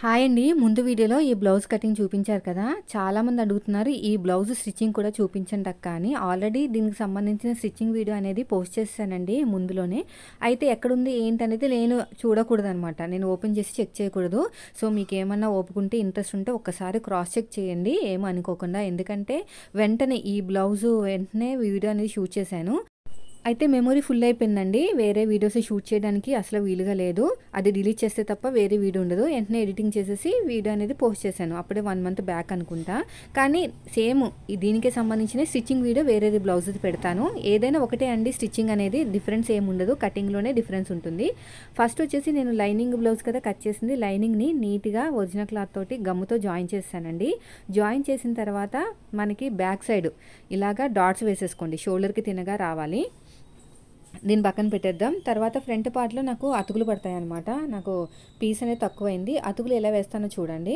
Hi అండి. ముందు వీడియోలో ఈ బ్లౌజ్ కటింగ్ చూపించారు కదా! చాలామంది అడుగుతున్నారు ఈ బ్లౌజ్ స్టిచ్చింగ్ కూడా చూపించండి అక్క అని. ఆల్రెడీ దీనికి సంబంధించిన స్టిచ్చింగ్ వీడియో అనేది పోస్ట్ చేసేసానండి ముందులోనే. అయితే ఎక్కడుంది ఏంటనేది నేను చూడకూడదనమాట. నేను ఓపెన్ చేసి చెక్ చేయకూడదు. సో, మీకేమన్నా ఓపిక ఉంటే, ఇంట్రెస్ట్ ఉంటే ఒక్కసారి క్రాస్ చెక్ చేయండి ఏమి అనుకోకుండా. ఎందుకంటే వెంటనే ఈ బ్లౌజు వెంటనే వీడియో అనేది షూట్ చేశాను. అయితే మెమరీ ఫుల్ అయిపోయిందండి. వేరే వీడియోస్ షూట్ చేయడానికి అసలు వీలుగా లేదు. అది డిలీట్ చేస్తే తప్ప వేరే వీడియో ఉండదు. వెంటనే ఎడిటింగ్ చేసేసి వీడియో అనేది పోస్ట్ చేశాను. అప్పుడే 1 మంత్ బ్యాక్ అనుకుంటా. కానీ సేమ్ దీనికే సంబంధించిన స్టిచ్చింగ్ వీడియో వేరేది బ్లౌజ్‌ది పెడతాను. ఏదైనా ఒకటే అండి స్టిచ్చింగ్ అనేది డిఫరెన్స్ ఏమి ఉండదు. కటింగ్‌లోనే డిఫరెన్స్ ఉంటుంది. ఫస్ట్ వచ్చేసి నేను లైనింగ్ బ్లౌజ్ కదా కట్ చేసింది. లైనింగ్‌ని నీట్‌గా ఒరిజినల్ క్లాత్ తోటి గమ్ముతో జాయిన్ చేసేసానండి. జాయిన్ చేసిన తర్వాత మనకి బ్యాక్ సైడ్ ఇలాగా డాట్స్ వేసేసుకోండి. షోల్డర్‌కి తిన్నగా రావాలి. దీన్ని పక్కన పెట్టేద్దాం. తర్వాత ఫ్రంట్ పార్ట్‌లో నాకు అతుకులు పడతాయన్నమాట. నాకు పీస్ అనేది తక్కువైంది. అతుకులు ఎలా వేస్తానో చూడండి.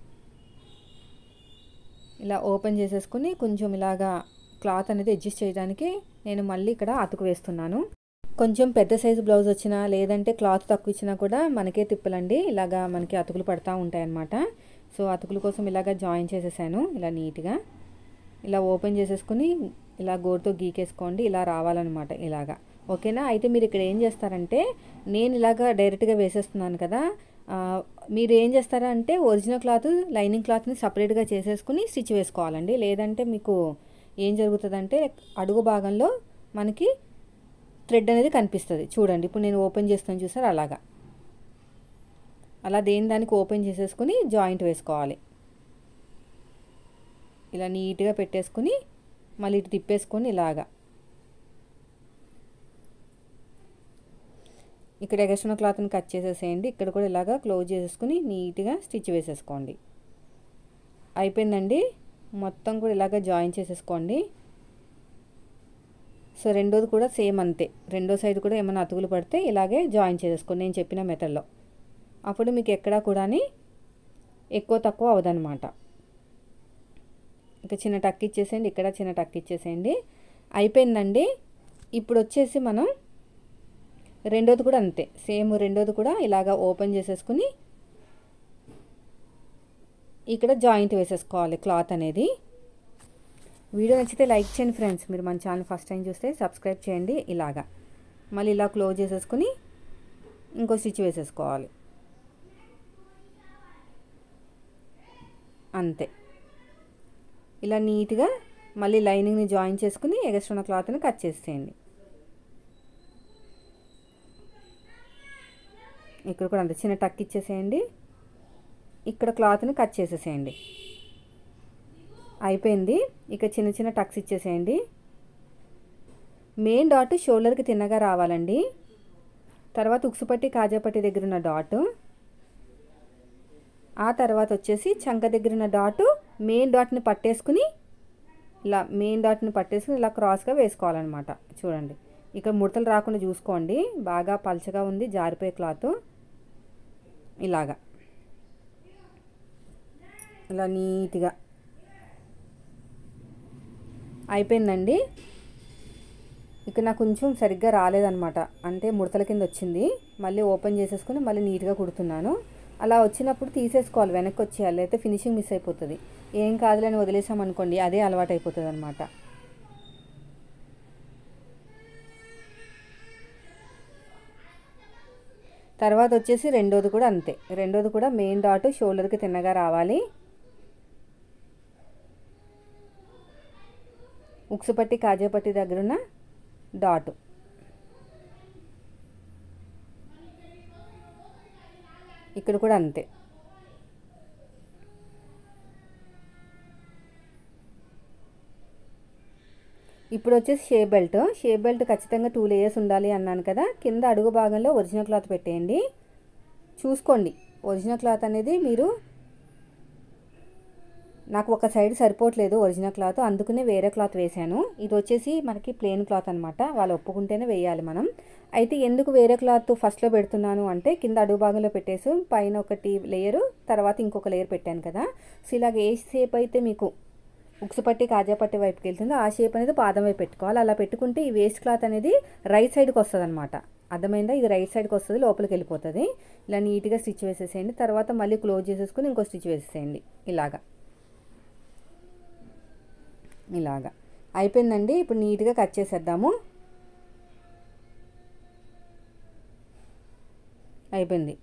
ఇలా ఓపెన్ చేసేసుకొని కొంచెం ఇలాగా క్లాత్ అనేది అడ్జస్ట్ చేయడానికి నేను మళ్ళీ ఇక్కడ అతుకు వేస్తున్నాను. కొంచెం పెద్ద సైజు బ్లౌజ్ వచ్చినా లేదంటే క్లాత్ తక్కువ ఇచ్చినా కూడా మనకే తిప్పలండి. ఇలాగా మనకి అతుకులు పడతా ఉంటాయన్నమాట. సో, అతుకుల కోసం ఇలాగ జాయిన్ చేసేసాను. ఇలా నీట్‌గా. ఇలా ఓపెన్ చేసేసుకొని ఇలా గోరుతో గీకేసుకోండి. ఇలా రావాలన్నమాట ఇలాగా. ఓకేనా? అయితే మీరు ఇక్కడ ఏం చేస్తారంటే నేను ఇలాగ డైరెక్ట్‌గా వేసేస్తున్నాను కదా! ఆహ్, మీరు ఏం చేస్తారంటే ఒరిజినల్ క్లాత్, లైనింగ్ క్లాత్‌ని సెపరేట్‌గా చేసేసుకొని స్టిచ్ వేసుకోవాలండి. లేదంటే మీకు ఏం జరుగుతదంటే అడుగు భాగంలో మనకి థ్రెడ్ అనేది కనిపిస్తది. చూడండి ఇప్పుడు నేను ఓపెన్ చేస్తాను చూసారా అలాగా. అలా దేని దానికి ఓపెన్ చేసేసుకొని జాయింట్ వేసుకోవాలి. ఇలా నీట్‌గా పెట్టేసుకొని మళ్ళీ ఇటు తిప్పేసుకొని ఇలాగా. ఇక్కడ ఎగస్ట్రా క్లాత్‌ని కట్ చేసేసేయండి. ఇక్కడ కూడా ఇలాగా క్లోజ్ చేసేసుకొని నీట్‌గా స్టిచ్ వేసేసుకోండి. అయిపోయిందండి. మొత్తం కూడా ఇలాగ జాయిన్ చేసేసుకోండి. సో, రెండోది కూడా సేమ్ అంతే. రెండో సైడ్ కూడా ఏమన్నా అతుకులు పడితే ఇలాగే జాయిన్ చేసేసుకోండి నేను చెప్పిన మెథడ్‌లో. అప్పుడు మీకు ఎక్కడా కూడాని ఎక్కువ తక్కువ అవ్వదన్నమాట. ఇక చిన్న టక్ ఇచ్చేసేయండి. ఇక్కడ చిన్న టక్ ఇచ్చేసేయండి. అయిపోయిందండి. ఇప్పుడు వచ్చేసి మనం రెండోది కూడా అంతే. సేమ్ రెండోది కూడా ఇలాగ ఓపెన్ చేసేసుకొని ఇక్కడ జాయింట్ వేసేసుకోవాలి క్లాత్ అనేది. వీడియో నచ్చితే లైక్ చేయండి ఫ్రెండ్స్. మీరు మన ఛానల్ ఫస్ట్ టైం చూస్తే సబ్స్క్రైబ్ చేయండి ఇలాగా. మళ్ళీ ఇలా క్లోజ్ చేసేసుకొని ఇంకో స్టిచ్ వేసేసుకోవాలి. అంతే. ఇలా నీట్‌గా మళ్ళీ లైనింగ్‌ని జాయిన్ చేసుకొని ఎగస్ట్రా ఉన్న క్లాత్‌ని కట్ చేసేయండి. ఇక్కడ కూడా అంతే. చిన్న టక్ ఇచ్చేసేయండి. ఇక్కడ క్లాత్‌ని కట్ చేసేసేయండి. అయిపోయింది. ఇక చిన్న చిన్న టక్స్ ఇచ్చేసేయండి. మెయిన్ డాట్ షోల్డర్‌కి తిన్నగా రావాలండి. తర్వాత ఉక్సుపట్టి, కాజాపట్టి దగ్గర ఉన్న డాట్. ఆ తర్వాత వచ్చేసి చంక దగ్గర ఉన్న డాట్ మెయిన్ డాట్‌ని పట్టేసుకొని ఇలా మెయిన్ డాట్‌ని పట్టేసుకొని ఇలా క్రాస్‌గా వేసుకోవాలన్నమాట. చూడండి. ఇక్కడ ముడతలు రాకుండా చూసుకోండి. బాగా పల్చగా ఉంది జారిపోయే క్లాత్. ఇలాగా. ఇలా నీట్‌గా. అయిపోయిందండి. ఇక్కడ నాకు కొంచెం సరిగ్గా రాలేదన్నమాట. అంటే ముడతల కింద వచ్చింది. మళ్ళీ ఓపెన్ చేసేసుకొని మళ్ళీ నీట్‌గా కుడుతున్నాను. అలా వచ్చినప్పుడు తీసేసుకోవాలి. వెనక్కి వచ్చేయాలి. లేకపోతే ఫినిషింగ్ మిస్ అయిపోతది. ఏం కాదులే అని వదిలేసామనుకోండి అదే అలవాటు అయిపోతదన్నమాట. తర్వాత వచ్చేసి రెండోది కూడా అంతే. రెండోది కూడా మెయిన్ డాట్ షోల్డర్‌కి తిన్నగా రావాలి. ఉక్సుపట్టి, కాజాపట్టి దగ్గరున్న డాట్. ఇక్కడ కూడా అంతే. ఇప్పుడు వచ్చేసి షేప్ బెల్ట్. షేప్ బెల్ట్ ఖచ్చితంగా 2 లేయర్స్ ఉండాలి అన్నాను కదా! కింద అడుగు భాగంలో ఒరిజినల్ క్లాత్ పెట్టేయండి. చూసుకోండి. ఒరిజినల్ క్లాత్ అనేది మీరు నాకు ఒక సైడ్ సరిపోవట్లేదు ఒరిజినల్ క్లాత్. అందుకనే వేరే క్లాత్ వేశాను. ఇది వచ్చేసి మనకి ప్లెయిన్ క్లాత్ అనమాట. వాళ్ళు ఒప్పుకుంటేనే వేయాలి మనం. అయితే ఎందుకు వేరే క్లాత్ ఫస్ట్‌లో పెడుతున్నాను అంటే కింద అడుగు భాగంలో పెట్టేసి పైన ఒకటి లేయరు తర్వాత ఇంకొక లేయర్ పెట్టాను కదా! సో, ఇలాగ ఏ షేప్ అయితే మీకు ఉక్సుపట్టి, కాజాపట్టి వైపుకి వెళ్తుందో ఆ షేప్ అనేది పాదం వైపు పెట్టుకోవాలి. అలా పెట్టుకుంటే ఈ వేస్ట్ క్లాత్ అనేది రైట్ సైడ్‌కి వస్తదన్నమాట. అర్థమైందా ఇది రైట్ సైడ్కి వస్తుంది లోపలికి వెళ్ళిపోతుంది ఇలా నీట్గా స్టిచ్ వేసేసేయండి తర్వాత మళ్ళీ క్లోజ్ చేసేసుకుని ఇంకో స్టిచ్ వేసేసేయండి ఇలాగా ఇలాగా అయిపోయిందండి ఇప్పుడు నీట్గా కట్ చేసేద్దాము అయిపోయింది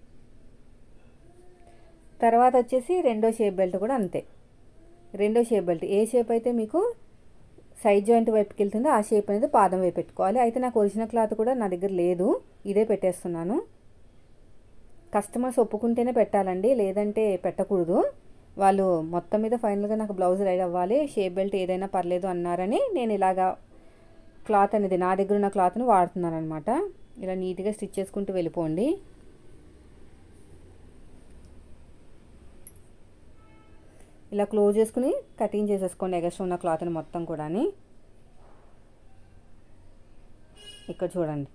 తర్వాత వచ్చేసి రెండో షేప్ బెల్ట్ కూడా అంతే రెండో షేప్ బెల్ట్ ఏ షేప్ అయితే మీకు సైడ్ జాయింట్ వైపుకి వెళ్తుందో ఆ షేప్ అనేది పాదం వైపు పెట్టుకోవాలి అయితే నాకు ఒరిజినల్ క్లాత్ కూడా నా దగ్గర లేదు ఇదే పెట్టేస్తున్నాను కస్టమర్స్ ఒప్పుకుంటేనే పెట్టాలండి లేదంటే పెట్టకూడదు వాళ్ళు మొత్తం మీద ఫైనల్గా నాకు బ్లౌజ్ రెడీ అవ్వాలి షేప్ బెల్ట్ ఏదైనా పర్లేదు అన్నారని నేను ఇలాగా క్లాత్ అనేది నా దగ్గర ఉన్న క్లాత్ని వాడుతున్నాను అనమాట ఇలా నీట్గా స్టిచ్ చేసుకుంటూ వెళ్ళిపోండి ఇలా క్లోజ్ చేసుకుని కటింగ్ చేసేసుకోండి ఎగస్ట్రా ఉన్న క్లాత్ని మొత్తం కూడా ఇక్కడ చూడండి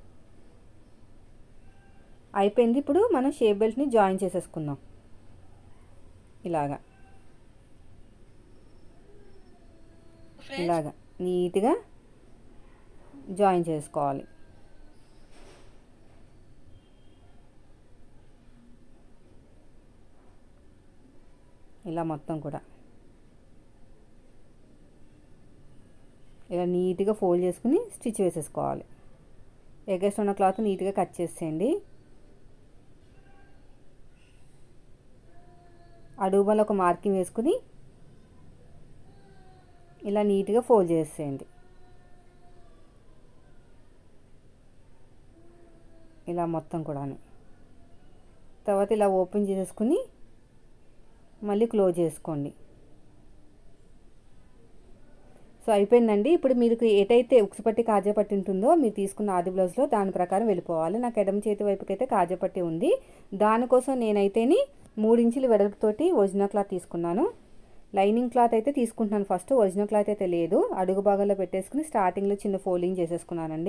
అయిపోయింది ఇప్పుడు మనం షేప్ బెల్ట్ని జాయిన్ చేసేసుకుందాం ఇలాగా ఇలాగా నీట్గా జాయిన్ చేసుకోవాలి ఇలా మొత్తం కూడా ఇలా నీట్గా ఫోల్డ్ చేసుకుని స్టిచ్ వేసేసుకోవాలి ఎగస్ట్ ఉన్న క్లాత్ నీట్గా కట్ చేసేయండి అడుగుబల ఒక మార్కింగ్ వేసుకుని ఇలా నీట్గా ఫోల్డ్ చేసేయండి ఇలా మొత్తం కూడా తర్వాత ఇలా ఓపెన్ చేసేసుకుని మళ్ళీ క్లోజ్ చేసుకోండి సో అయిపోయిందండి ఇప్పుడు మీకు ఏటైతే ఉక్సుపట్టి కాజాపట్టి ఉంటుందో మీరు తీసుకున్న ఆది బ్లౌజ్లో దాని ప్రకారం వెళ్ళిపోవాలి నాకు ఎడమ చేతి వైపుకి అయితే కాజాపట్టి ఉంది దానికోసం నేనైతేని మూడించులు వెడల్పుతోటి ఒరిజినల్ క్లాత్ తీసుకున్నాను లైనింగ్ క్లాత్ అయితే తీసుకుంటున్నాను ఫస్ట్ ఒరిజినల్ క్లాత్ అయితే లేదు అడుగు భాగంలో పెట్టేసుకుని స్టార్టింగ్లో చిన్న ఫోల్డింగ్ చేసేసుకున్నానండి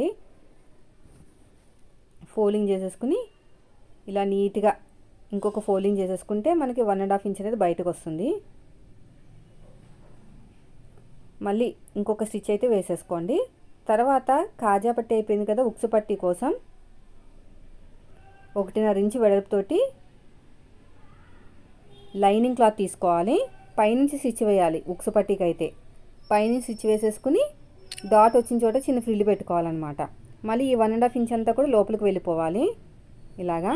ఫోల్డింగ్ చేసేసుకుని ఇలా నీట్గా ఇంకొక ఫోల్డింగ్ చేసేసుకుంటే మనకి వన్ అండ్ హాఫ్ ఇంచ్ అనేది బయటకు వస్తుంది మళ్ళీ ఇంకొక స్టిచ్ అయితే వేసేసుకోండి తర్వాత కాజా పట్టి అయిపోయింది కదా ఉక్సు పట్టి కోసం ఒకటిన్నర ఇంచు వెడల్పుతోటి లైనింగ్ క్లాత్ తీసుకోవాలి పైనుంచి స్టిచ్ వేయాలి ఉక్సు పట్టీకి అయితే పైనుంచి స్టిచ్ వేసేసుకుని డాట్ వచ్చిన చోట చిన్న ఫ్రిల్ పెట్టుకోవాలన్నమాట మళ్ళీ ఈ వన్ అండ్ హాఫ్ ఇంచ్ అంతా కూడా లోపలికి వెళ్ళిపోవాలి ఇలాగా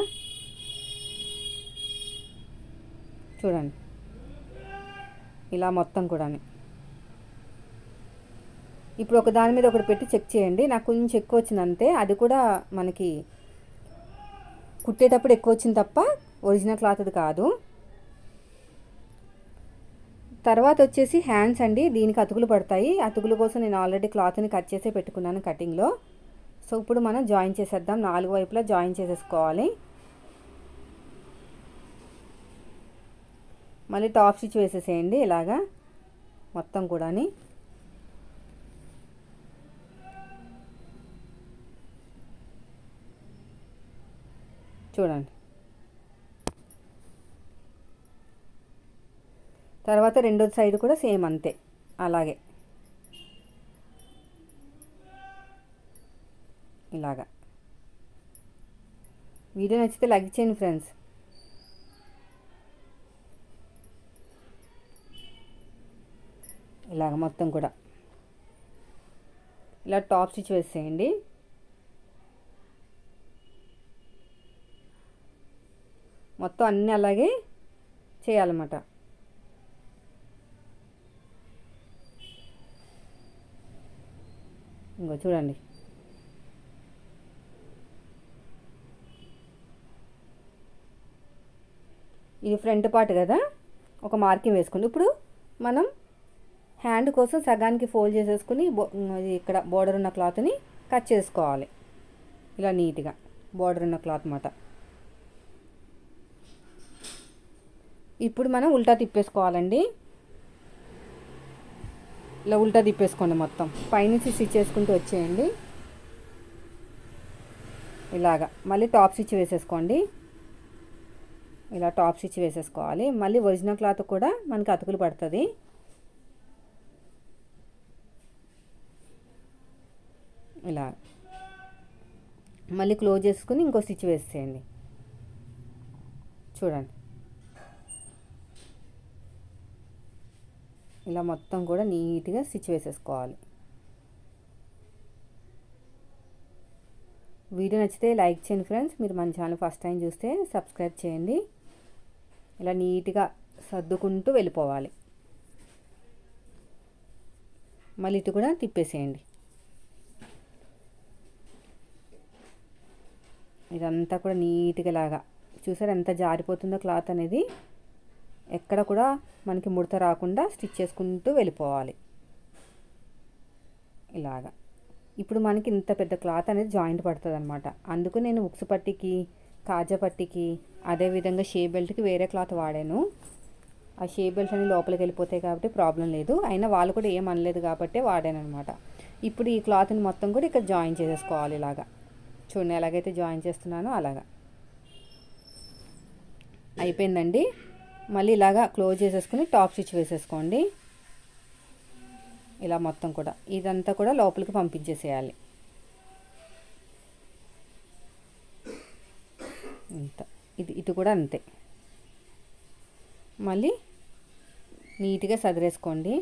చూడండి ఇలా మొత్తం కూడా ఇప్పుడు ఒక దాని మీద ఒకటి పెట్టి చెక్ చేయండి నాకు కొంచెం ఎక్కువ వచ్చింది అంతే అది కూడా మనకి కుట్టేటప్పుడు ఎక్కువ వచ్చింది తప్ప ఒరిజినల్ క్లాత్ది కాదు తర్వాత వచ్చేసి హ్యాండ్స్ అండి దీనికి అతుకులు పడతాయి అతుకుల కోసం నేను ఆల్రెడీ క్లాత్ని కట్ చేసే పెట్టుకున్నాను కటింగ్లో సో ఇప్పుడు మనం జాయిన్ చేసేద్దాం నాలుగు వైపులా జాయిన్ చేసేసుకోవాలి మళ్ళీ టాప్ స్టిచ్ వేసేసేయండి ఇలాగా మొత్తం కూడాని చూడండి తర్వాత రెండో సైడ్ కూడా సేమ్ అంతే అలాగే ఇలాగా వీడియో నచ్చితే లైక్ చేయండి ఫ్రెండ్స్ ఇలాగ మొత్తం కూడా ఇలా టాప్ స్టిచ్ వేసేయండి మొత్తం అన్నీ అలాగే చేయాలన్నమాట ఇంకో చూడండి ఇది ఫ్రంట్ పార్ట్ కదా ఒక మార్కింగ్ వేసుకోండి ఇప్పుడు మనం హ్యాండ్ కోసం సగానికి ఫోల్డ్ చేసేసుకుని బో అది ఇక్కడ బోర్డర్ ఉన్న క్లాత్ని కట్ చేసుకోవాలి ఇలా నీట్గా బోర్డర్ ఉన్న క్లాత్ మాట ఇప్పుడు మనం ఉల్టా తిప్పేసుకోవాలండి ఇలా ఉల్టా తిప్పేసుకోండి మొత్తం పైనుంచి స్టిచ్ చేసుకుంటూ వచ్చేయండి ఇలాగా మళ్ళీ టాప్ స్టిచ్ వేసేసుకోండి ఇలా టాప్ స్టిచ్ వేసేసుకోవాలి మళ్ళీ ఒరిజినల్ క్లాత్ కూడా మనకి అతుకులు పడుతుంది ఇలా మళ్ళీ క్లోజ్ చేసుకుని ఇంకో స్టిచ్ వేసేయండి చూడండి ఇలా మొత్తం కూడా నీట్గా స్టిచ్ వేసేసుకోవాలి వీడియో నచ్చితే లైక్ చేయండి ఫ్రెండ్స్ మీరు మన ఛానల్ ఫస్ట్ టైం చూస్తే సబ్స్క్రైబ్ చేయండి ఇలా నీట్గా సర్దుకుంటూ వెళ్ళిపోవాలి మళ్ళీ ఇటు కూడా తిప్పేసేయండి ఇదంతా కూడా నీట్గా లాగా చూసారు ఎంత జారిపోతుందో క్లాత్ అనేది ఎక్కడ కూడా మనకి ముడత రాకుండా స్టిచ్ చేసుకుంటూ వెళ్ళిపోవాలి ఇలాగా ఇప్పుడు మనకి ఇంత పెద్ద క్లాత్ అనేది జాయింట్ పడుతుంది అనమాట అందుకు నేను ఉక్సు పట్టికి కాజా పట్టికి అదేవిధంగా షే బెల్ట్కి వేరే క్లాత్ వాడాను ఆ షే బెల్ట్స్ అన్ని లోపలికి వెళ్ళిపోతాయి కాబట్టి ప్రాబ్లం లేదు అయినా వాళ్ళు కూడా ఏం అనలేదు కాబట్టి వాడాను అనమాట ఇప్పుడు ఈ క్లాత్ని మొత్తం కూడా ఇక్కడ జాయిన్ చేసేసుకోవాలి ఇలాగా చూడండి ఎలాగైతే జాయిన్ చేస్తున్నానో అలాగా అయిపోయిందండి మళ్ళీ ఇలాగా క్లోజ్ చేసేసుకుని టాప్ స్టిచ్ వేసేసుకోండి ఇలా మొత్తం కూడా ఇదంతా కూడా లోపలికి పంపించేసేయాలి ఇంత ఇది ఇటు కూడా అంతే మళ్ళీ నీట్గా సదిరేసుకోండి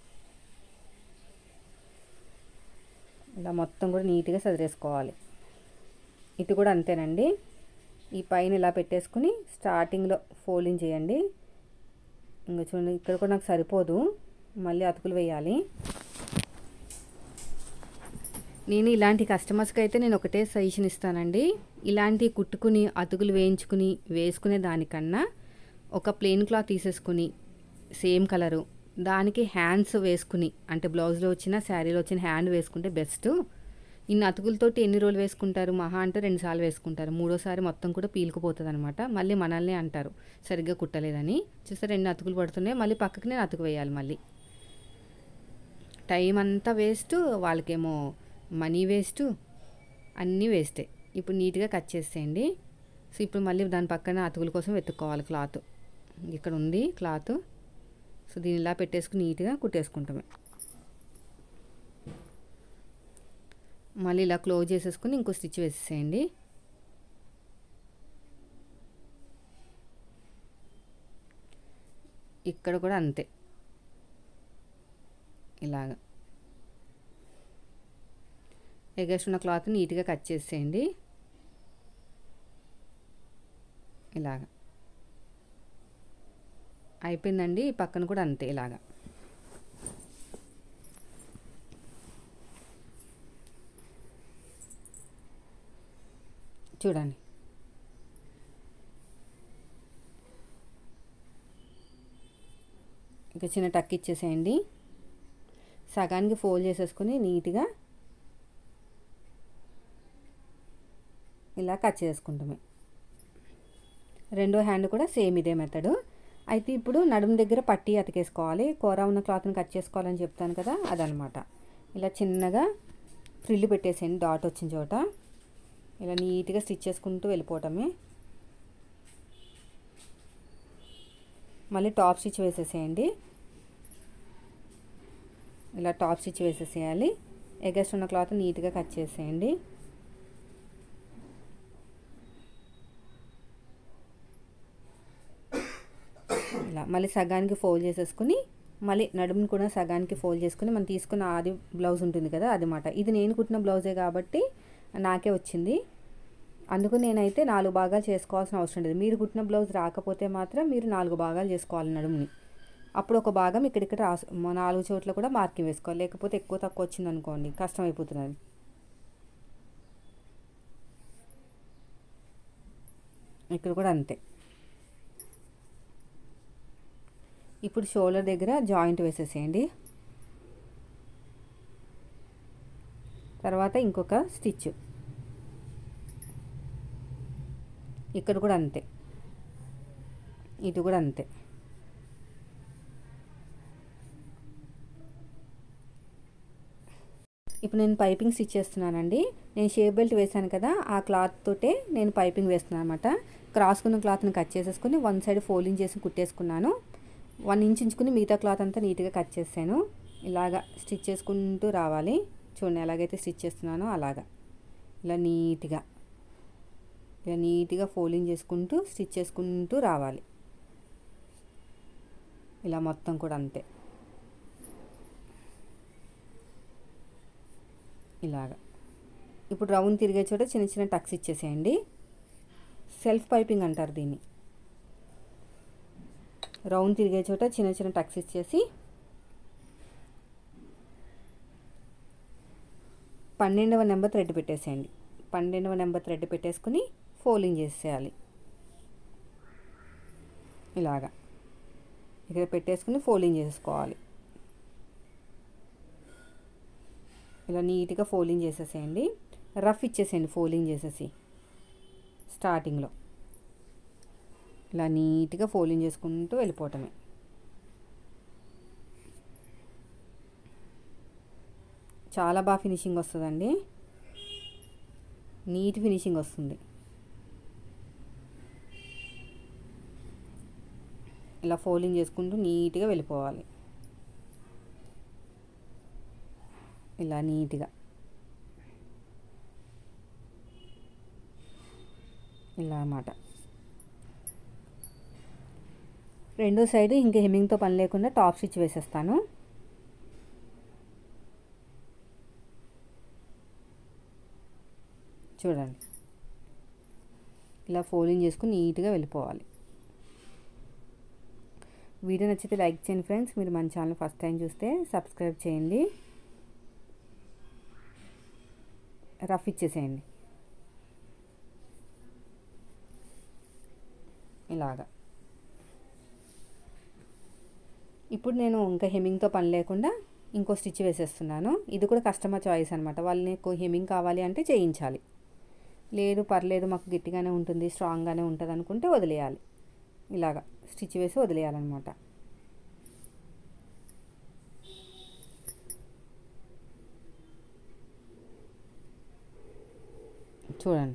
ఇలా మొత్తం కూడా నీట్గా సదిరేసుకోవాలి ఇటు కూడా అంతేనండి ఈ పైన ఇలా పెట్టేసుకుని స్టార్టింగ్లో ఫోల్డింగ్ చేయండి ఇంకా చూడండి ఇక్కడ కూడా నాకు సరిపోదు మళ్ళీ అతుకులు వేయాలి నేను ఇలాంటి కస్టమర్స్కి అయితే నేను ఒకటే సజెషన్ ఇస్తానండి ఇలాంటి కుట్టుకుని అతుకులు వేయించుకుని వేసుకునే దానికన్నా ఒక ప్లెయిన్ క్లాత్ తీసేసుకుని సేమ్ కలరు దానికి హ్యాండ్స్ వేసుకుని అంటే బ్లౌజ్లో వచ్చిన శారీలో వచ్చిన హ్యాండ్ వేసుకుంటే బెస్ట్ ఇన్ని అతుకులతోటి ఎన్ని రోజులు వేసుకుంటారు మహా అంటే రెండుసార్లు వేసుకుంటారు మూడోసారి మొత్తం కూడా పీలుకుపోతుంది అనమాట మళ్ళీ మనల్ని అంటారు సరిగ్గా కుట్టలేదని చూస్తే రెండు అతుకులు పడుతున్నాయి మళ్ళీ పక్కకి నేను అతుకు వేయాలి మళ్ళీ టైం అంతా వేస్ట్ వాళ్ళకేమో మనీ వేస్ట్ అన్నీ వేస్టే ఇప్పుడు నీట్గా కట్ చేసేయండి సో ఇప్పుడు మళ్ళీ దాని పక్కన అతుకుల కోసం వెతుక్కోవాలి క్లాత్ ఇక్కడ ఉంది క్లాత్ సో దీని ఇలా పెట్టేసుకుని నీట్గా కుట్టేసుకుంటామే మళ్ళీ ఇలా క్లోజ్ చేసేసుకుని ఇంకో స్టిచ్ వేసేసేయండి ఇక్కడ కూడా అంతే ఇలాగా ఎగస్ట్ ఉన్న క్లాత్ నీట్గా కట్ చేసేయండి ఇలాగా అయిపోయిందండి ఈ పక్కన కూడా అంతే ఇలాగా చూడండి ఇక చిన్న టక్ ఇచ్చేసేయండి సగానికి ఫోల్డ్ చేసేసుకొని నీట్గా ఇలా కట్ చేసుకుంటామే రెండో హ్యాండ్ కూడా సేమ్ ఇదే మెథడ్ అయితే ఇప్పుడు నడుము దగ్గర పట్టి అతికేసుకోవాలి కూర ఉన్న క్లాత్ని కట్ చేసుకోవాలని చెప్తాను కదా అదనమాట ఇలా చిన్నగా ఫ్రిల్లు పెట్టేసేయండి డాట్ వచ్చిన చోట ఇలా నీట్గా స్టిచ్ చేసుకుంటూ వెళ్ళిపోవటమే మళ్ళీ టాప్ స్టిచ్ వేసేసేయండి ఇలా టాప్ స్టిచ్ వేసేసేయాలి ఎగస్ట్ ఉన్న క్లాత్ నీట్గా కట్ చేసేయండి ఇలా మళ్ళీ సగానికి ఫోల్డ్ చేసేసుకుని మళ్ళీ నడుముని కూడా సగానికి ఫోల్డ్ చేసుకుని మనం తీసుకున్న ఆది బ్లౌజ్ ఉంటుంది కదా అది మాట ఇది నేను కుట్టిన బ్లౌజే కాబట్టి నాకే వచ్చింది అందుకు నేనైతే నాలుగు భాగాలు చేసుకోవాల్సిన అవసరం లేదు మీరు కుట్టిన బ్లౌజ్ రాకపోతే మాత్రం మీరు నాలుగు భాగాలు చేసుకోవాలి నడుముని అప్పుడు ఒక భాగం ఇక్కడిక్కడ రాసు నాలుగు చోట్ల కూడా మార్కింగ్ వేసుకోవాలి లేకపోతే ఎక్కువ తక్కువ వచ్చింది అనుకోండి కష్టం అయిపోతున్నది ఇక్కడ కూడా అంతే ఇప్పుడు షోల్డర్ దగ్గర జాయింట్ వేసేసేయండి తర్వాత ఇంకొక స్టిచ్ ఇక్కడ కూడా అంతే ఇది కూడా అంతే ఇప్పుడు నేను పైపింగ్ స్టిచ్ చేస్తున్నానండి నేను షేప్ బెల్ట్ వేసాను కదా ఆ క్లాత్ తోటే నేను పైపింగ్ వేస్తున్నాను అనమాట క్రాస్కున్న క్లాత్ని కట్ చేసేసుకుని వన్ సైడ్ ఫోల్డింగ్ చేసి కుట్టేసుకున్నాను వన్ ఇంచ్ ఇంచుకుని మిగతా క్లాత్ అంతా నీట్గా కట్ చేసాను ఇలాగా స్టిచ్ చేసుకుంటూ రావాలి చూడండి ఎలాగైతే స్టిచ్ చేస్తున్నానో అలాగా ఇలా నీట్గా ఇలా నీట్గా ఫోల్డింగ్ చేసుకుంటూ స్టిచ్ చేసుకుంటూ రావాలి ఇలా మొత్తం కూడా అంతే ఇలాగా ఇప్పుడు రౌండ్ తిరిగే చోట చిన్న చిన్న టక్స్ ఇచ్చేసేయండి సెల్ఫ్ పైపింగ్ అంటారు దీన్ని రౌండ్ తిరిగే చోట చిన్న చిన్న టక్స్ ఇచ్చేసి పన్నెండవ నెంబర్ థ్రెడ్ పెట్టేసేయండి పన్నెండవ నెంబర్ థ్రెడ్ పెట్టేసుకుని ఫోల్డింగ్ చేసేయాలి ఇలాగా ఇక్కడ పెట్టేసుకుని ఫోల్డింగ్ చేసుకోవాలి ఇలా నీట్గా ఫోల్డింగ్ చేసేసేయండి రఫ్ ఇచ్చేసేయండి ఫోల్డింగ్ చేసేసి స్టార్టింగ్లో ఇలా నీట్గా ఫోల్డింగ్ చేసుకుంటూ వెళ్ళిపోవటమే చాలా బాగా ఫినిషింగ్ వస్తుందండి నీట్ ఫినిషింగ్ వస్తుంది ఇలా ఫోల్డింగ్ చేసుకుంటూ నీట్గా వెళ్ళిపోవాలి ఇలా నీట్గా ఇలా అన్నమాట రెండో సైడ్ ఇంకా హెమ్మింగ్తో పని లేకుండా టాప్ స్టిచ్ వేసేస్తాను చూడండి ఇలా ఫోల్డింగ్ చేసుకుని నీట్గా వెళ్ళిపోవాలి వీడియో నచ్చితే లైక్ చేయండి ఫ్రెండ్స్ మీరు మన ఛానల్ ఫస్ట్ టైం చూస్తే సబ్స్క్రైబ్ చేయండి రఫ్ ఇచ్చేసేయండి ఇలాగా ఇప్పుడు నేను ఇంకా హెమ్మింగ్తో పని లేకుండా ఇంకో స్టిచ్ వేసేస్తున్నాను ఇది కూడా కస్టమర్ చాయిస్ అనమాట వాళ్ళని ఎక్కువ హెమ్మింగ్ కావాలి అంటే చేయించాలి లేదు పర్లేదు మాకు గట్టిగానే ఉంటుంది స్ట్రాంగ్గానే ఉంటుంది అనుకుంటే వదిలేయాలి ఇలాగా స్టిచ్ వేసి వదిలేయాలన్నమాట చూడండి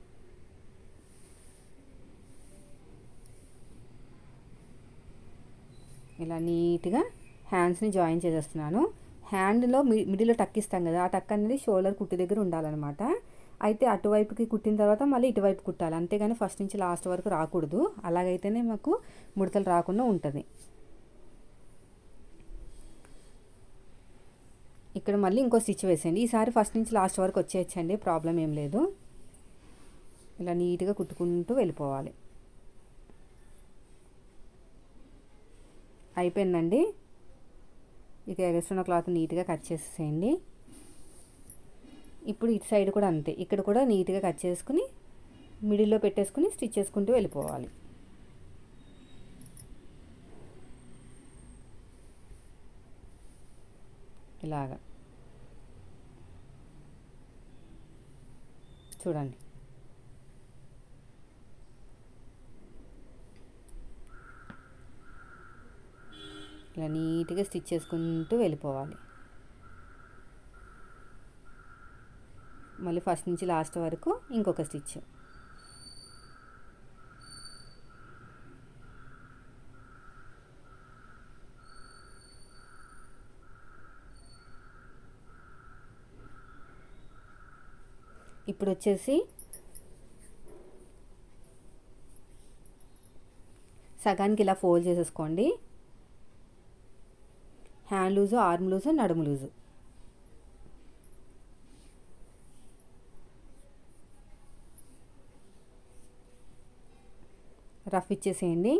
ఇలా నీట్గా హ్యాండ్స్ని జాయిన్ చేసేస్తున్నాను హ్యాండ్లో మి మిడిల్లో టక్ ఇస్తాం కదా ఆ టక్ అనేది షోల్డర్ కుట్టు దగ్గర ఉండాలన్నమాట అయితే అటువైపుకి కుట్టిన తర్వాత మళ్ళీ ఇటువైపు కుట్టాలి అంతేగాని ఫస్ట్ నుంచి లాస్ట్ వరకు రాకూడదు అలాగైతేనే మాకు ముడతలు రాకుండా ఉంటుంది ఇక్కడ మళ్ళీ ఇంకో స్టిచ్ వేసేయండి ఈసారి ఫస్ట్ నుంచి లాస్ట్ వరకు వచ్చేయచ్చండి ప్రాబ్లం ఏం లేదు ఇలా నీట్గా కుట్టుకుంటూ వెళ్ళిపోవాలి అయిపోయిందండి ఇక ఎగస్ట్రున్న క్లాత్ నీట్గా కట్ చేసేసేయండి ఇప్పుడు ఇటు సైడ్ కూడా అంతే ఇక్కడ కూడా నీట్గా కట్ చేసుకుని మిడిల్లో పెట్టేసుకుని స్టిచ్ చేసుకుంటూ వెళ్ళిపోవాలి ఇలాగా చూడండి ఇలా నీట్గా స్టిచ్ చేసుకుంటూ వెళ్ళిపోవాలి మళ్ళీ ఫస్ట్ నుంచి లాస్ట్ వరకు ఇంకొక స్టిచ్ ఇప్పుడు వచ్చేసి సగానికి ఇలా ఫోల్డ్ చేసేసుకోండి హ్యాండ్ లూజు ఆర్మ్ లూజు నడుము లూజు రఫ్ ఇచ్చేసేయండి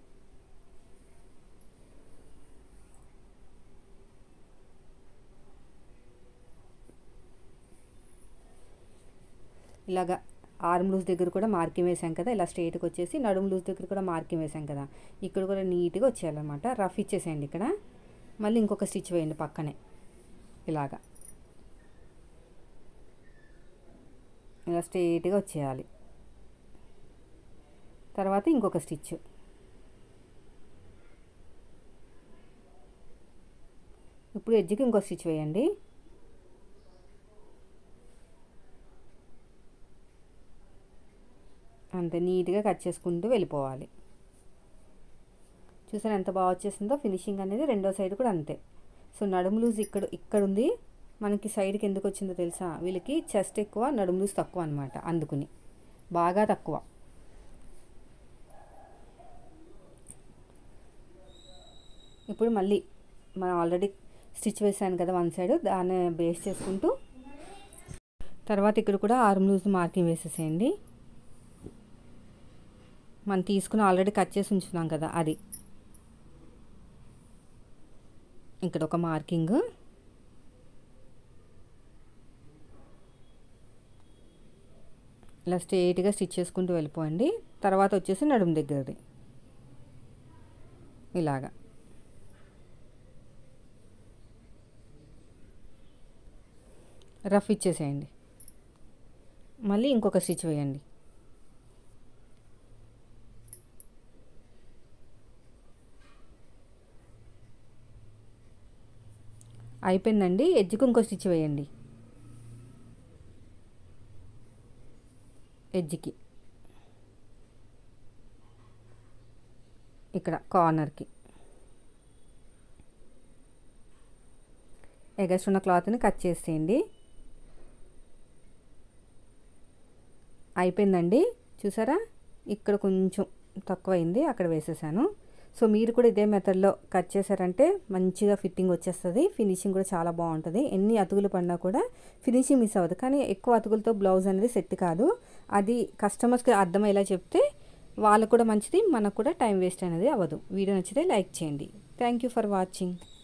ఇలాగా ఆర్మ్ లూజ్ దగ్గర కూడా మార్కింగ్ వేసాం కదా ఇలా స్ట్రైట్కి వచ్చేసి నడుము లూజ్ దగ్గర కూడా మార్కింగ్ వేసాం కదా ఇక్కడ కూడా నీట్గా వచ్చేయాలన్నమాట రఫ్ ఇచ్చేసేయండి ఇక్కడ మళ్ళీ ఇంకొక స్టిచ్ వేయండి పక్కనే ఇలాగా ఇలా స్ట్రైట్గా వచ్చేయాలి తర్వాత ఇంకొక స్టిచ్ ఇప్పుడు ఎడ్జ్కి ఇంకో స్టిచ్ వేయండి అంతే నీట్గా కట్ చేసుకుంటూ వెళ్ళిపోవాలి చూసారు ఎంత బాగా వచ్చేసిందో ఫినిషింగ్ అనేది రెండో సైడ్ కూడా అంతే సో నడుము లూజ్ ఇక్కడ ఇక్కడ ఉంది మనకి సైడ్కి ఎందుకు వచ్చిందో తెలుసా వీళ్ళకి చెస్ట్ ఎక్కువ నడుము లూజ్ తక్కువ అనమాట అందుకుని బాగా తక్కువ ఇప్పుడు మళ్ళీ మనం ఆల్రెడీ స్టిచ్ వేసాను కదా వన్ సైడ్ దాన్ని బేస్ చేసుకుంటూ తర్వాత ఇక్కడ కూడా ఆర్మ్ లూజ్ మార్కింగ్ వేసేసేయండి మనం తీసుకుని ఆల్రెడీ కట్ చేసి ఉంచున్నాం కదా అది ఇక్కడ ఒక మార్కింగ్ ఇలా స్ట్రేట్గా స్టిచ్ చేసుకుంటూ వెళ్ళిపోండి తర్వాత వచ్చేసి నడుము దగ్గరది ఇలాగా రఫ్ ఇచ్చేసేయండి మళ్ళీ ఇంకొక స్టిచ్ వేయండి అయిపోయిందండి ఎడ్జ్కి ఇంకో స్టిచ్ వేయండి ఎడ్జ్కి ఇక్కడ కార్నర్కి ఎగస్ట్ ఉన్న క్లాత్ని కట్ చేసేయండి అయిపోయిందండి చూసారా ఇక్కడ కొంచెం తక్కువైంది అక్కడ వేసేసాను సో మీరు కూడా ఇదే మెథడ్లో కట్ చేశారంటే మంచిగా ఫిట్టింగ్ వచ్చేస్తుంది ఫినిషింగ్ కూడా చాలా బాగుంటుంది ఎన్ని అతుకులు పడినా కూడా ఫినిషింగ్ మిస్ అవ్వదు కానీ ఎక్కువ అతుకులతో బ్లౌజ్ అనేది సెట్ కాదు అది కస్టమర్స్కి అర్థమయ్యేలా చెప్తే వాళ్ళకు కూడా మంచిది మనకు కూడా టైం వేస్ట్ అనేది అవ్వదు వీడియో నచ్చితే లైక్ చేయండి థ్యాంక్ యూ ఫర్ వాచింగ్